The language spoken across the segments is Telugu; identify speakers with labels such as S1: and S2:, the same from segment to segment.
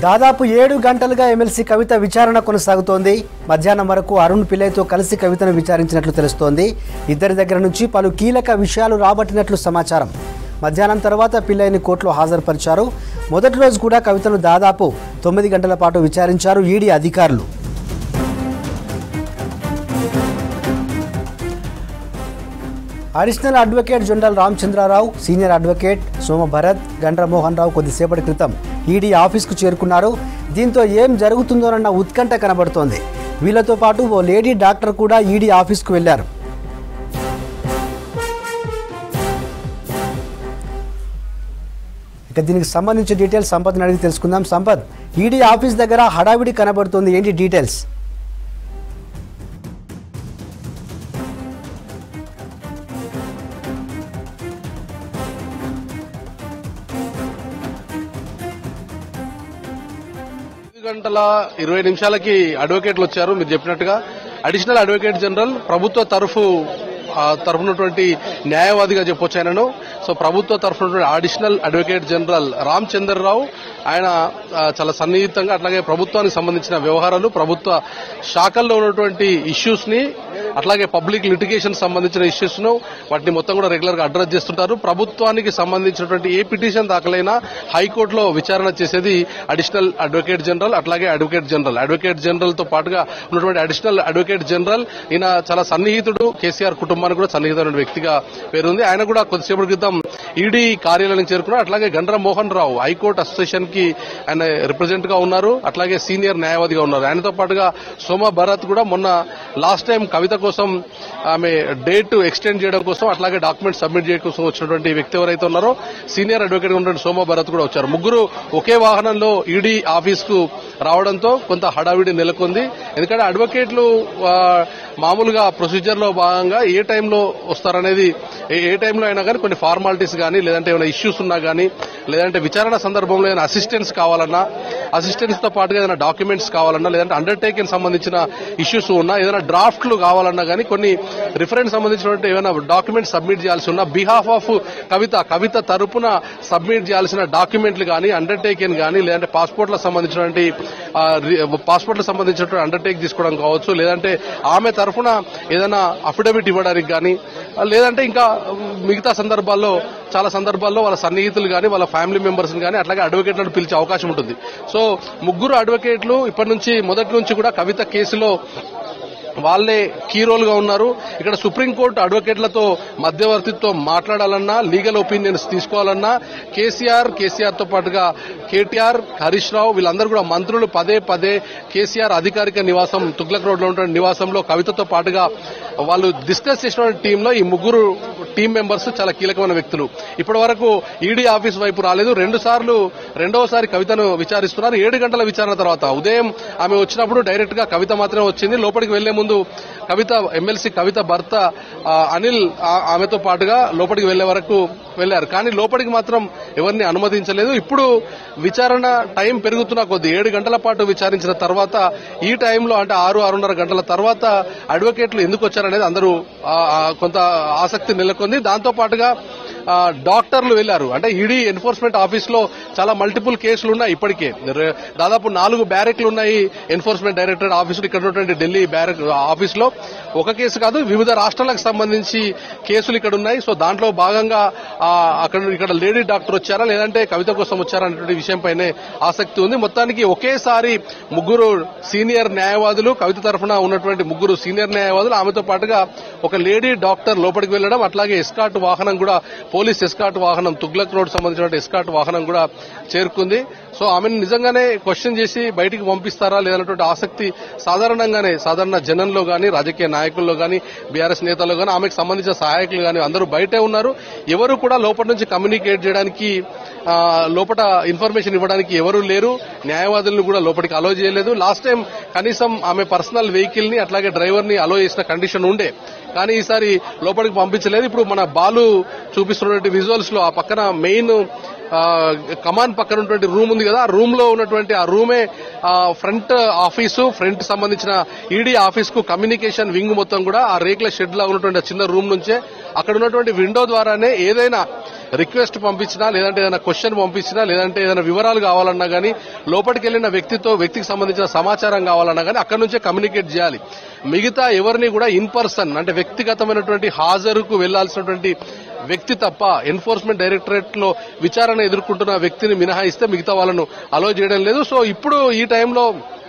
S1: దాదాపు ఏడు గంటలుగా ఎమ్మెల్సీ కవిత విచారణ కొనసాగుతోంది మధ్యాహ్నం వరకు అరుణ్ పిల్లయ్యతో కలిసి కవితను విచారించినట్లు తెలుస్తోంది ఇద్దరి దగ్గర నుంచి పలు కీలక విషయాలు రాబట్టినట్లు సమాచారం మధ్యాహ్నం తర్వాత పిల్లయ్యని కోర్టులో హాజరుపరిచారు మొదటి రోజు కూడా కవితను దాదాపు తొమ్మిది గంటల పాటు విచారించారు ఈడీ అధికారులు additional advocate general Ramachandra Rao senior advocate Soma Bharat Gandra Mohan Rao కొద్దిసేపటి క్రితం ఈడీ ఆఫీస్కు చేరుకున్నారు దీంతో ఏం జరుగుతుందోనన్న ఉత్కంఠ కనబడుతోంది వీళ్ళతో పాటు ఓ లేడీ డాక్టర్ కూడా ఈడీ ఆఫీస్కు వెళ్లారు ఇక దీనికి సంబంధించిన డీటెయిల్స్ సంపత్ని అడిగి తెలుసుకుందాం సంపత్ ఈడీ ఆఫీస్ దగ్గర హడావిడి కనబడుతుంది ఏంటి డీటెయిల్స్
S2: ఐదు గంటల ఇరవై నిమిషాలకి అడ్వకేట్లు వచ్చారు మీరు చెప్పినట్టుగా అడిషనల్ అడ్వకేట్ జనరల్ ప్రభుత్వ తరఫు ఆ, తరఫునటువంటి న్యాయవాదిగా చెప్పొచ్చు ఆయనను సో ప్రభుత్వ తరఫున additional advocate general Ram Chandrarao ఆయన ఆ, చాలా సన్నిహితంగా అట్లాగే ప్రభుత్వానికి సంబంధించిన వ్యవహారాలు ప్రభుత్వ శాఖల్లో ఉన్నటువంటి ఇష్యూస్ ని అట్లాగే పబ్లిక్ లిటిగేషన్ సంబంధించిన ఇష్యూస్ ను వాటిని మొత్తం కూడా రెగ్యులర్ గా అడ్రస్ చేస్తుంటారు ప్రభుత్వానికి సంబంధించినటువంటి ఏ పిటిషన్ దాఖలైనా హైకోర్టులో విచారణ చేసేది అడిషనల్ అడ్వకేట్ జనరల్ అట్లాగే అడ్వకేట్ జనరల్ అడ్వకేట్ జనరల్ తో పాటుగా ఉన్నటువంటి అడిషనల్ అడ్వకేట్ జనరల్ ఈయన చాలా సన్నిహితుడు కేసీఆర్ కుటుంబానికి కూడా సన్నిహితమైన వ్యక్తిగా పేరుంది ఆయన కూడా కొద్దిసేపటి క్రితం ఈడీ కార్యాలయానికి చేరుకున్నారు అట్లాగే గండ్ర మోహన్ రావు హైకోర్టు అసోసియేషన్ కి ఆయన రిప్రజెంట్ గా ఉన్నారు అట్లాగే సీనియర్ న్యాయవాదిగా ఉన్నారు ఆయనతో పాటుగా సోమ భరత్ కూడా మొన్న లాస్ట్ టైం కవిత కోసం ఆమె డేట్ ఎక్స్టెండ్ చేయడం కోసం అట్లాగే డాక్యుమెంట్ సబ్మిట్ చేయడం కోసం వచ్చినటువంటి వ్యక్తి ఎవరైతే ఉన్నారో సీనియర్ అడ్వకేట్ గా ఉన్నటువంటి సోమ భరత్ కూడా వచ్చారు ముగ్గురు ఒకే వాహనంలో ఈడీ ఆఫీస్ కు రావడంతో కొంత హడావిడి నెలకొంది ఎందుకంటే అడ్వకేట్లు ఆ, మామూలుగా ప్రొసీజర్ లో భాగంగా ఏ టైంలో వస్తారనేది ఏ- ఏ టైంలో అయినా కానీ కొన్ని ఫార్మాలిటీస్ కానీ లేదంటే ఏమైనా ఇష్యూస్ ఉన్నా కానీ లేదంటే విచారణ సందర్భంలో ఏమైనా అసిస్టెన్స్ కావాలన్నా అసిస్టెన్స్ తో పాటుగా ఏదైనా డాక్యుమెంట్స్ కావాలన్నా లేదంటే అండర్టేకింగ్ సంబంధించిన ఇష్యూస్ ఉన్నా ఏదైనా డ్రాఫ్ట్లు కావాలన్నా కానీ కొన్ని రిఫరెన్స్ సంబంధించినటువంటి ఏమైనా డాక్యుమెంట్ సబ్మిట్ చేయాల్సి ఉన్నా బిహాఫ్ ఆఫ్ కవిత కవిత తరపున సబ్మిట్ చేయాల్సిన డాక్యుమెంట్లు కానీ అండర్టేకింగ్ కానీ లేదంటే పాస్పోర్ట్లకు సంబంధించినటువంటి పాస్పోర్ట్లకు సంబంధించినటువంటి అండర్టేక్ తీసుకోవడం కావచ్చు లేదంటే ఆమె తరఫున ఏదైనా అఫిడవిట్ ఇవ్వడానికి కానీ లేదంటే ఇంకా మిగతా సందర్భాల్లో చాలా సందర్భాల్లో వాళ్ళ సన్నిహితులు కానీ వాళ్ళ ఫ్యామిలీ మెంబర్స్ కానీ అట్లాగే అడ్వకేట్లను పిలిచే అవకాశం ఉంటుంది సో ముగ్గురు అడ్వకేట్లు ఇప్పటి నుంచి మొదటి నుంచి కూడా కవిత కేసులో వాళ్ళే కీ రోల్ గా ఉన్నారు ఇక్కడ సుప్రీంకోర్టు అడ్వకేట్లతో మధ్యవర్తితో మాట్లాడాలన్నా లీగల్ ఒపీనియన్స్ తీసుకోవాలన్నా కేసీఆర్ కేసీఆర్ తో పాటుగా కేటీఆర్ హరీష్ రావు వీళ్ళందరూ కూడా మంత్రులు పదే పదే కేసీఆర్ అధికారిక నివాసం తుగ్లక్ రోడ్ లో ఉన్న నివాసంలో కవితతో పాటుగా వాళ్ళు డిస్కస్ చేసిన టీంలో ఈ ముగ్గురు టీం మెంబర్స్ చాలా కీలకమైన వ్యక్తులు ఇప్పటి వరకు ఈడీ ఆఫీస్ వైపు రాలేదు రెండు సార్లు రెండవసారి కవితను విచారిస్తున్నారు ఏడు గంటల విచారణ తర్వాత ఉదయం ఆమె వచ్చినప్పుడు డైరెక్ట్ గా కవిత మాత్రమే వచ్చింది లోపలికి వెళ్లే ముందు కవిత ఎమ్మెల్సీ కవిత భర్త ఆ, అనిల్ ఆ- ఆమెతో పాటుగా లోపలికి వెళ్లే వరకు వెళ్లారు కానీ లోపలికి మాత్రం ఎవరిని అనుమతించలేదు ఇప్పుడు విచారణ టైం పెరుగుతున్న కొద్ది ఏడు గంటల పాటు విచారించిన తర్వాత ఈ టైంలో అంటే ఆరు ఆరున్నర గంటల తర్వాత అడ్వకేట్లు ఎందుకు వచ్చారనేది అందరూ ఆ, ఆ, కొంత ఆసక్తి నెలకొంది దాంతో పాటుగా ఆ, డాక్టర్లు వెళ్లారు అంటే ఈడీ ఎన్ఫోర్స్మెంట్ ఆఫీస్ లో చాలా మల్టిపుల్ కేసులు ఉన్నాయి ఇప్పటికే రె- దాదాపు నాలుగు బ్యారెక్లు ఉన్నాయి ఎన్ఫోర్స్మెంట్ డైరెక్టరేట్ ఆఫీసులు ఇక్కడ ఉన్నటువంటి ఢిల్లీ బ్యారెక్ ఆఫీస్ లో ఒక కేసు కాదు వివిధ రాష్ట్రాలకు సంబంధించి కేసులు ఇక్కడ ఉన్నాయి సో దాంట్లో భాగంగా ఆ, అక్కడ ఇక్కడ లేడీ డాక్టర్ వచ్చారా లేదంటే కవిత కోసం వచ్చారా అనేటువంటి విషయంపైనే ఆసక్తి ఉంది మొత్తానికి ఒకేసారి ముగ్గురు సీనియర్ న్యాయవాదులు కవిత తరఫున ఉన్నటువంటి ముగ్గురు సీనియర్ న్యాయవాదులు ఆమెతో పాటుగా ఒక లేడీ డాక్టర్ లోపలికి వెళ్లడం అట్లాగే ఎస్కాట్ వాహనం కూడా పోలీస్ ఎస్కాట్ వాహనం తుగ్లక్ రోడ్ సంబంధించిన ఎస్కాట్ వాహనం కూడా చేరుకుంది సో ఆమెను నిజంగానే క్వశ్చన్ చేసి బయటికి పంపిస్తారా లేదన్నటువంటి ఆసక్తి సాధారణంగానే సాధారణ జనంలో గాని రాజకీయ నాయకుల్లో గాని బీఆర్ఎస్ నేతల్లో గాని ఆమెకు సంబంధించిన సహాయకులు గాని అందరూ బయటే ఉన్నారు ఎవరు కూడా లోపల నుంచి కమ్యూనికేట్ చేయడానికి ఆ, లోపల ఇన్ఫర్మేషన్ ఇవ్వడానికి ఎవరు లేరు న్యాయవాదులను కూడా లోపలికి అలో చేయలేదు లాస్ట్ టైం కనీసం ఆమె పర్సనల్ వెహికల్ ని అట్లాగే డ్రైవర్ ని అలో చేసిన కండిషన్ ఉండే కానీ ఈసారి లోపలికి పంపించలేదు ఇప్పుడు మన బాలు చూపిస్తున్నటువంటి విజువల్స్ లో ఆ పక్కన మెయిన్ కమాన్ పక్కన ఉన్నటువంటి రూమ్ ఉంది కదా ఆ రూమ్ లో ఉన్నటువంటి ఆ రూమే ఫ్రంట్ ఆఫీసు ఫ్రంట్ సంబంధించిన ఈడీ ఆఫీస్ కు కమ్యూనికేషన్ వింగ్ మొత్తం కూడా ఆ రేకుల షెడ్ లా ఉన్నటువంటి ఆ చిన్న రూమ్ నుంచే అక్కడ ఉన్నటువంటి విండో ద్వారానే ఏదైనా రిక్వెస్ట్ పంపించినా లేదంటే ఏదైనా క్వశ్చన్ పంపించినా లేదంటే ఏదైనా వివరాలు కావాలన్నా గానీ లోపలికి వెళ్లిన వ్యక్తితో వ్యక్తికి సంబంధించిన సమాచారం కావాలన్నా గానీ అక్కడి నుంచే కమ్యూనికేట్ చేయాలి మిగతా ఎవరిని కూడా ఇన్ పర్సన్ అంటే వ్యక్తిగతమైనటువంటి హాజరుకు వెళ్లాల్సినటువంటి వ్యక్తి తప్ప ఎన్ఫోర్స్మెంట్ డైరెక్టరేట్ లో విచారణ ఎదుర్కొంటున్న వ్యక్తిని మినహాయిస్తే మిగతా వాళ్ళను అలో చేయడం లేదు సో ఇప్పుడు ఈ టైంలో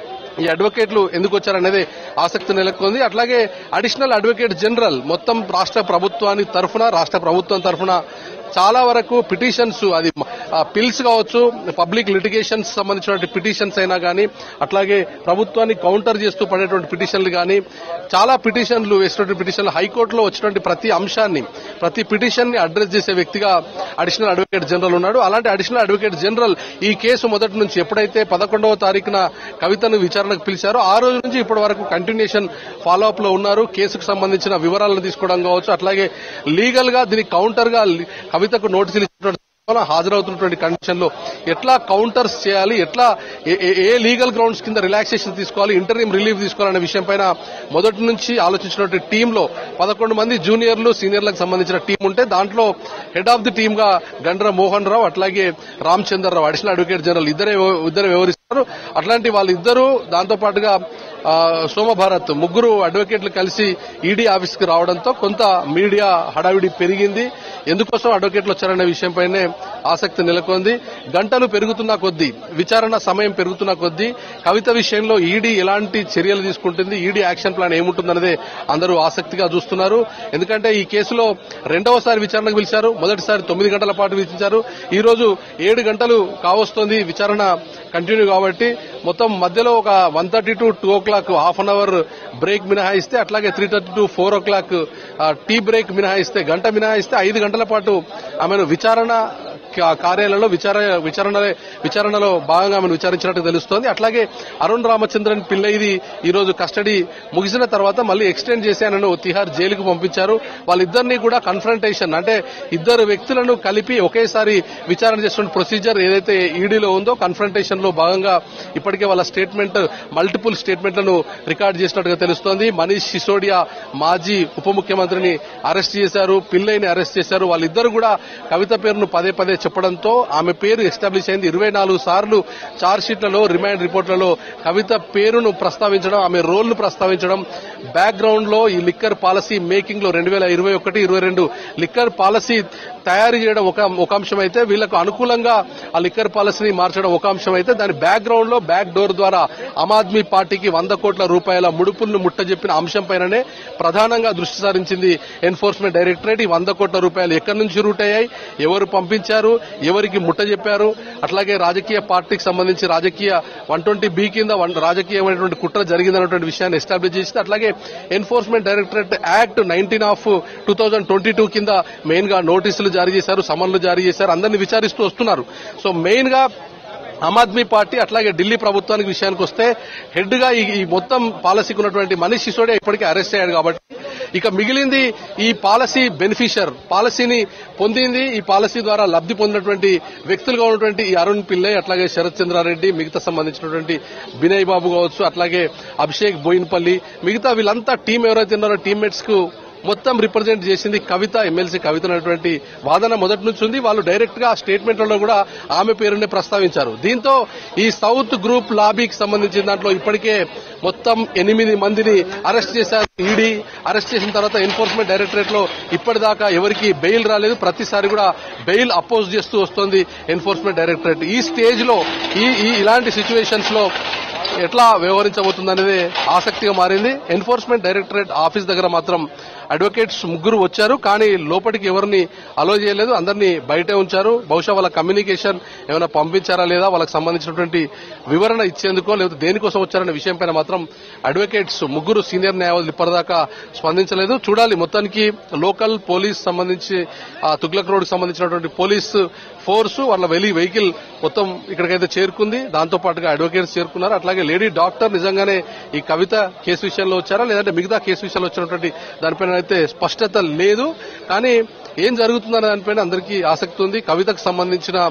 S2: ఈ అడ్వకేట్లు ఎందుకు వచ్చారనేది ఆసక్తి నెలకొంది అట్లాగే అడిషనల్ అడ్వకేట్ జనరల్ మొత్తం రాష్ట్ర ప్రభుత్వానికి తరఫున రాష్ట్ర ప్రభుత్వం తరఫున చాలా వరకు పిటిషన్స్ అది పిల్స్ కావచ్చు పబ్లిక్ లిటిగేషన్స్ సంబంధించినటువంటి పిటిషన్స్ అయినా కానీ అట్లాగే ప్రభుత్వాన్ని కౌంటర్ చేస్తూ పడేటువంటి పిటిషన్లు కానీ చాలా పిటిషన్లు వేసినటువంటి పిటిషన్లు హైకోర్టులో వచ్చినటువంటి ప్రతి అంశాన్ని ప్రతి పిటిషన్ ని అడ్రస్ చేసే వ్యక్తిగా అడిషనల్ అడ్వకేట్ జనరల్ ఉన్నాడు అలాంటి అడిషనల్ అడ్వకేట్ జనరల్ ఈ కేసు మొదటి నుంచి ఎప్పుడైతే పదకొండవ తారీఖున కవితను విచారణకు పిలిచారో ఆ రోజు నుంచి ఇప్పటి వరకు కంటిన్యూషన్ ఫాలో అప్ లో ఉన్నారు కేసుకు సంబంధించిన వివరాలను తీసుకోవడం కావచ్చు అట్లాగే లీగల్ గా దీనికి కౌంటర్ గా కవితకు నోటీసులు ఇచ్చినటువంటి సందర్భంలో హాజరవుతున్నటువంటి కండిషన్ లో ఎట్లా కౌంటర్స్ చేయాలి ఎట్లా ఏ- ఏ- ఏ లీగల్ గ్రౌండ్స్ కింద రిలాక్సేషన్ తీసుకోవాలి ఇంటర్వ్యూ రిలీఫ్ తీసుకోవాలనే విషయం పైన మొదటి నుంచి ఆలోచించినటువంటి టీంలో పదకొండు మంది జూనియర్లు సీనియర్లకు సంబంధించిన టీం ఉంటే దాంట్లో హెడ్ ఆఫ్ ది టీమ్ గా గండ్ర మోహన్ రావు అట్లాగే రామచంద్రరావు అడిషనల్ అడ్వకేట్ జనరల్ ఇద్దరే ఇద్దరు వ్యవహరిస్తారు అట్లాంటి వాళ్ళిద్దరూ దాంతో పాటుగా ఆ, సోమభారత్ ముగ్గురు అడ్వకేట్లు కలిసి ఈడీ ఆఫీస్ కి రావడంతో కొంత మీడియా హడావిడి పెరిగింది ఎందుకోసం అడ్వకేట్లు వచ్చారనే విషయంపైనే ఆసక్తి నెలకొంది గంటలు పెరుగుతున్న కొద్దీ విచారణ సమయం పెరుగుతున్న కొద్దీ కవిత విషయంలో ఈడీ ఎలాంటి చర్యలు తీసుకుంటుంది ఈడీ యాక్షన్ ప్లాన్ ఏముంటుందనేదే అందరూ ఆసక్తిగా చూస్తున్నారు ఎందుకంటే ఈ కేసులో రెండవసారి విచారణకు పిలిచారు మొదటిసారి తొమ్మిది గంటల పాటు విచారించారు ఈ రోజు ఏడు గంటలు కావస్తోంది విచారణ కంటిన్యూ కాబట్టి మొత్తం మధ్యలో ఒక one thirty to two o'clock half an hour break మినహాయిస్తే అట్లాగే three thirty to four o'clock tea break మినహాయిస్తే గంట మినహాయిస్తే ఐదు గంటల పాటు ఆమెను విచారణ కా- కార్యాలయంలో విచార విచారణ విచారణలో భాగంగా ఆమెను విచారించినట్టు తెలుస్తోంది అట్లాగే అరుణ్ రామచంద్రన్ పిల్లయిది ఈ రోజు కస్టడీ ముగిసిన తర్వాత మళ్ళీ ఎక్స్టెండ్ చేసి ఆయనను తిహార్ జైలుకు పంపించారు వాళ్ళిద్దరినీ కూడా కన్ఫరంటేషన్ అంటే ఇద్దరు వ్యక్తులను కలిపి ఒకేసారి విచారణ చేస్తున్న ప్రొసీజర్ ఏదైతే ఈడీలో ఉందో కన్ఫరంటేషన్ లో భాగంగా ఇప్పటికే వాళ్ళ స్టేట్మెంట్ మల్టిపుల్ స్టేట్మెంట్లను రికార్డ్ చేసినట్టుగా తెలుస్తోంది మనీష్ సిసోడియా మాజీ ఉప ముఖ్యమంత్రిని అరెస్ట్ చేశారు పిల్లైని అరెస్ట్ చేశారు వాళ్ళిద్దరు కూడా కవిత పేరును పదే పదే చెప్పడంతో ఆమె పేరు ఎస్టాబ్లిష్ అయింది ఇరవై నాలుగు సార్లు చార్జ్ షీట్లలో రిమాండ్ రిపోర్ట్లలో కవిత పేరును ప్రస్తావించడం ఆమె రోల్ ను ప్రస్తావించడం బ్యాక్ గ్రౌండ్ లో ఈ లిక్కర్ పాలసీ మేకింగ్ లో రెండు వేల ఇరవై ఒకటి ఇరవై రెండు లిక్కర్ పాలసీ తయారు చేయడం ఒక ఒక అంశం అయితే వీళ్లకు అనుకూలంగా ఆ లిక్కర్ పాలసీని మార్చడం ఒక అంశం అయితే దాని బ్యాక్ గ్రౌండ్ లో బ్యాక్ డోర్ ద్వారా ఆమ్ ఆద్మీ పార్టీకి వంద కోట్ల రూపాయల ముడుపులను ముట్టజెప్పిన అంశం పైననే ప్రధానంగా దృష్టి సారించింది ఎన్ఫోర్స్మెంట్ డైరెక్టరేట్ ఈ వంద కోట్ల రూపాయలు ఎక్కడి నుంచి రూట్ అయ్యాయి ఎవరు పంపించారు ఎవరికి ముట్ట చెప్పారు అట్లాగే రాజకీయ పార్టీకి సంబంధించి రాజకీయ వన్ ట్వంటీ బి కింద వన్ రాజకీయమైనటువంటి కుట్ర జరిగిందన్నటువంటి విషయాన్ని ఎస్టాబ్లిష్ చేసింది అట్లాగే enforcement directorate act nineteen of two thousand twenty two కింద మెయిన్ గా నోటీసులు జారీ చేశారు సమన్లు జారీ చేశారు అందరిని విచారిస్తూ వస్తున్నారు సో మెయిన్ గా ఆమ్ ఆద్మీ పార్టీ అట్లాగే ఢిల్లీ ప్రభుత్వానికి విషయానికి వస్తే హెడ్ గా ఈ ఈ మొత్తం పాలసీకి ఉన్నటువంటి మనీష్ సిసోడియా ఇప్పటికే అరెస్ట్ అయ్యాడు కాబట్టి ఇక మిగిలింది ఈ పాలసీ బెనిఫిషియర్ పాలసీని పొందింది ఈ పాలసీ ద్వారా లబ్ధి పొందినటువంటి వ్యక్తులుగా ఉన్నటువంటి ఈ అరుణ్ పిల్లై అట్లాగే శరత్ చంద్రారెడ్డి మిగతా సంబంధించినటువంటి వినయ్ బాబు కావచ్చు అట్లాగే అభిషేక్ బోయిన్పల్లి మిగతా వీళ్ళంతా టీం ఎవరైతే ఉన్నారో టీమ్మేట్స్ కు మొత్తం రిప్రజెంట్ చేసింది కవిత ఎమ్మెల్సీ కవిత అనేటువంటి వాదన మొదటి నుంచి ఉంది వాళ్ళు డైరెక్ట్ గా స్టేట్మెంట్లలో కూడా ఆమె పేరునే ప్రస్తావించారు దీంతో ఈ సౌత్ గ్రూప్ లాబీకి సంబంధించిన దాంట్లో ఇప్పటికే మొత్తం ఎనిమిది మందిని అరెస్ట్ చేశారు ఈడీ అరెస్ట్ చేసిన తర్వాత ఎన్ఫోర్స్మెంట్ డైరెక్టరేట్ లో ఇప్పటిదాకా ఎవరికి బెయిల్ రాలేదు ప్రతిసారి కూడా బెయిల్ అపోజ్ చేస్తూ వస్తోంది ఎన్ఫోర్స్మెంట్ డైరెక్టరేట్ ఈ స్టేజ్ లో ఈ ఈ- ఇలాంటి సిచ్యువేషన్స్ లో ఎట్లా వ్యవహరించబోతుందనేది ఆసక్తిగా మారింది ఎన్ఫోర్స్మెంట్ డైరెక్టరేట్ ఆఫీస్ దగ్గర మాత్రం అడ్వకేట్స్ ముగ్గురు వచ్చారు కానీ లోపలికి ఎవరిని అలో చేయలేదు అందరినీ బయటే ఉంచారు బహుశా వాళ్ళ కమ్యూనికేషన్ ఏమైనా పంపించారా లేదా వాళ్ళకి సంబంధించినటువంటి వివరణ ఇచ్చేందుకో లేకపోతే దేనికోసం వచ్చారనే విషయం పైన మాత్రం అడ్వకేట్స్ ముగ్గురు సీనియర్ న్యాయవాదులు ఇప్పటిదాకా స్పందించలేదు చూడాలి మొత్తానికి లోకల్ పోలీస్ సంబంధించి ఆ తుగ్లక్ రోడ్ సంబంధించినటువంటి పోలీస్ ఫోర్స్ వాళ్ళ వెలి వెహికల్ మొత్తం ఇక్కడికైతే చేరుకుంది దాంతో పాటుగా అడ్వకేట్స్ చేరుకున్నారు అట్లాగే లేడీ డాక్టర్ నిజంగానే ఈ కవిత కేసు విషయంలో వచ్చారా లేదంటే మిగతా కేసు విషయంలో వచ్చినటువంటి దానిపైన అయితే స్పష్టత లేదు కానీ ఏం జరుగుతుందనే దానిపైన అందరికీ ఆసక్తి ఉంది కవితకు సంబంధించిన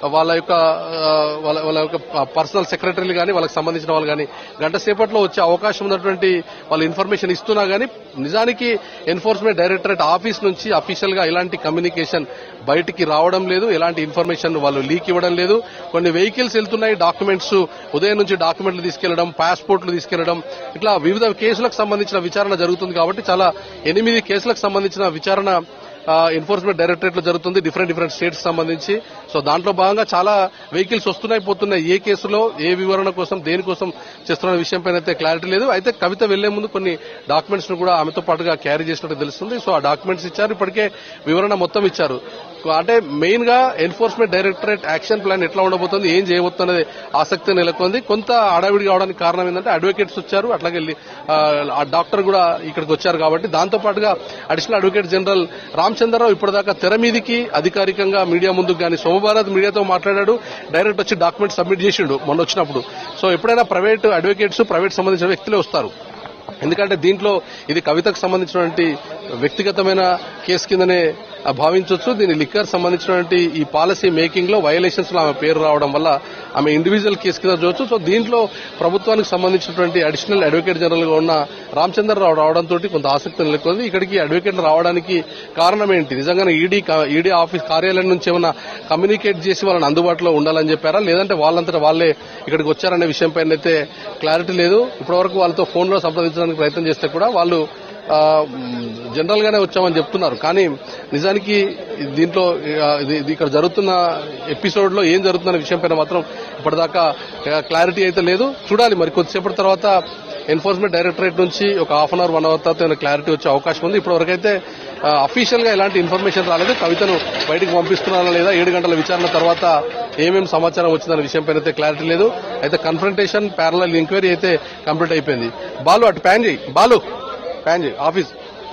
S2: వాళ్ళ యొక్క ఆ, వాళ్ళ వాళ్ళ యొక్క పర్సనల్ సెక్రటరీలు కానీ వాళ్ళకి సంబంధించిన వాళ్ళు కానీ గంట సేపట్లో వచ్చే అవకాశం ఉన్నటువంటి వాళ్ళు ఇన్ఫర్మేషన్ ఇస్తున్నా కానీ నిజానికి ఎన్ఫోర్స్మెంట్ డైరెక్టరేట్ ఆఫీస్ నుంచి అఫీషియల్ గా ఇలాంటి కమ్యూనికేషన్ బయటికి రావడం లేదు ఎలాంటి ఇన్ఫర్మేషన్ వాళ్ళు లీక్ ఇవ్వడం లేదు కొన్ని వెహికల్స్ వెళ్తున్నాయి డాక్యుమెంట్స్ ఉదయం నుంచి డాక్యుమెంట్లు తీసుకెళ్లడం పాస్పోర్ట్లు తీసుకెళ్లడం ఇట్లా వివిధ కేసులకు సంబంధించిన విచారణ జరుగుతుంది కాబట్టి చాలా ఎనిమిది కేసులకు సంబంధించిన విచారణ ఎన్ఫోర్స్మెంట్ డైరెక్టరేట్ లో జరుగుతుంది డిఫరెంట్ డిఫరెంట్ స్టేట్స్ సంబంధించి సో దాంట్లో భాగంగా చాలా వెహికల్స్ వస్తున్నాయి పోతున్నాయి ఏ కేసులో ఏ వివరణ కోసం దేనికోసం చేస్తున్న విషయం పైన అయితే క్లారిటీ లేదు అయితే కవిత వెళ్లే ముందు కొన్ని డాక్యుమెంట్స్ ను కూడా ఆమెతో పాటుగా క్యారీ చేసినట్టు తెలుస్తుంది సో ఆ డాక్యుమెంట్స్ ఇచ్చారు ఇప్పటికే వివరణ మొత్తం ఇచ్చారు అంటే మెయిన్ గా ఎన్ఫోర్స్మెంట్ డైరెక్టరేట్ యాక్షన్ ప్లాన్ ఎట్లా ఉండబోతుంది ఏం చేయబోతుంది అనేది ఆసక్తి నెలకొంది కొంత అడావిడి కావడానికి కారణం ఏంటంటే అడ్వకేట్స్ వచ్చారు అట్లాగే వెళ్ళి, ఆ, ఆ డాక్టర్ కూడా ఇక్కడికి వచ్చారు కాబట్టి దాంతో పాటుగా అడిషనల్ అడ్వకేట్ జనరల్ రామచంద్రరావు ఇప్పటిదాకా తెర మీదికి అధికారికంగా మీడియా ముందుకు కానీ సోమభారత్ మీడియాతో మాట్లాడాడు డైరెక్ట్ వచ్చి డాక్యుమెంట్ సబ్మిట్ చేసిండు మొన్న వచ్చినప్పుడు సో ఎప్పుడైనా ప్రైవేట్ అడ్వకేట్స్ ప్రైవేట్ సంబంధించిన వ్యక్తులే వస్తారు ఎందుకంటే దీంట్లో ఇది కవితకు సంబంధించినటువంటి వ్యక్తిగతమైన కేసు కిందనే ఆ, భావించవచ్చు దీని లిక్కర్ సంబంధించినటువంటి ఈ పాలసీ మేకింగ్ లో వైలేషన్స్ లో ఆమె పేరు రావడం వల్ల ఆమె ఇండివిజువల్ కేసు కింద చూడొచ్చు సో దీంట్లో ప్రభుత్వానికి సంబంధించినటువంటి అడిషనల్ అడ్వకేట్ జనరల్ గా ఉన్న రామచంద్రరావు రావడంతో కొంత ఆసక్తి నెలకొంది ఇక్కడికి అడ్వకేట్లు రావడానికి కారణం ఏంటి నిజంగానే ఈడీ ఈడీ ఆఫీస్ కార్యాలయం నుంచి ఏమైనా కమ్యూనికేట్ చేసి వాళ్ళని అందుబాటులో ఉండాలని చెప్పారా లేదంటే వాళ్ళంతటా వాళ్ళే ఇక్కడికి వచ్చారనే విషయం పైన అయితే క్లారిటీ లేదు ఇప్పటివరకు వాళ్ళతో ఫోన్ లో సంప్రదించడానికి ప్రయత్నం చేస్తే కూడా వాళ్ళు ఆ, మ్, జనరల్ గానే వచ్చామని చెప్తున్నారు కానీ నిజానికి దీంట్లో ఆ, ఇది ఇది ఇక్కడ జరుగుతున్న ఎపిసోడ్ లో ఏం జరుగుతున్న విషయం పైన మాత్రం ఇప్పటిదాకా ఆ, క్లారిటీ అయితే లేదు చూడాలి మరి కొద్దిసేపటి తర్వాత ఎన్ఫోర్స్మెంట్ డైరెక్టరేట్ నుంచి ఒక half an hour one hour తర్వాత ఏమైనా క్లారిటీ వచ్చే అవకాశం ఉంది ఇప్పటివరకైతే అఫీషియల్ గా ఎలాంటి ఇన్ఫర్మేషన్ రాలేదు కవితను బయటకు పంపిస్తున్నారా లేదా ఏడు గంటల విచారణ తర్వాత ఏమేమి సమాచారం వచ్చిందన్న విషయం పైన అయితే క్లారిటీ లేదు అయితే కన్ఫరంటేషన్ ప్యారలల్ ఎంక్వైరీ అయితే కంప్లీట్ అయిపోయింది బాలు అటు ప్యాన్ చేయి బాలు ప్యాన్ చేయి ఆఫీస్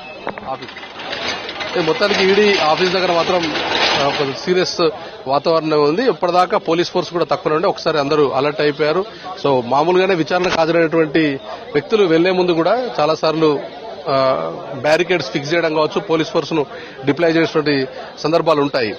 S2: ఆఫీస్ ఏ మొత్తానికి ఈడీ ఆఫీస్ దగ్గర మాత్రం ఆ, కొంచెం సీరియస్ వాతావరణం ఉంది ఇప్పటిదాకా పోలీస్ ఫోర్స్ కూడా తక్కువ ఉండే ఒకసారి అందరూ అలర్ట్ అయిపోయారు సో మామూలుగానే విచారణకు హాజరైనటువంటి వ్యక్తులు వెళ్లే ముందు కూడా చాలా సార్లు బ్యారికేడ్స్ ఫిక్స్ చేయడం కావచ్చు పోలీస్ ఫోర్స్ ను డిప్లాయ్ చేసినటువంటి సందర్భాలు ఉంటాయి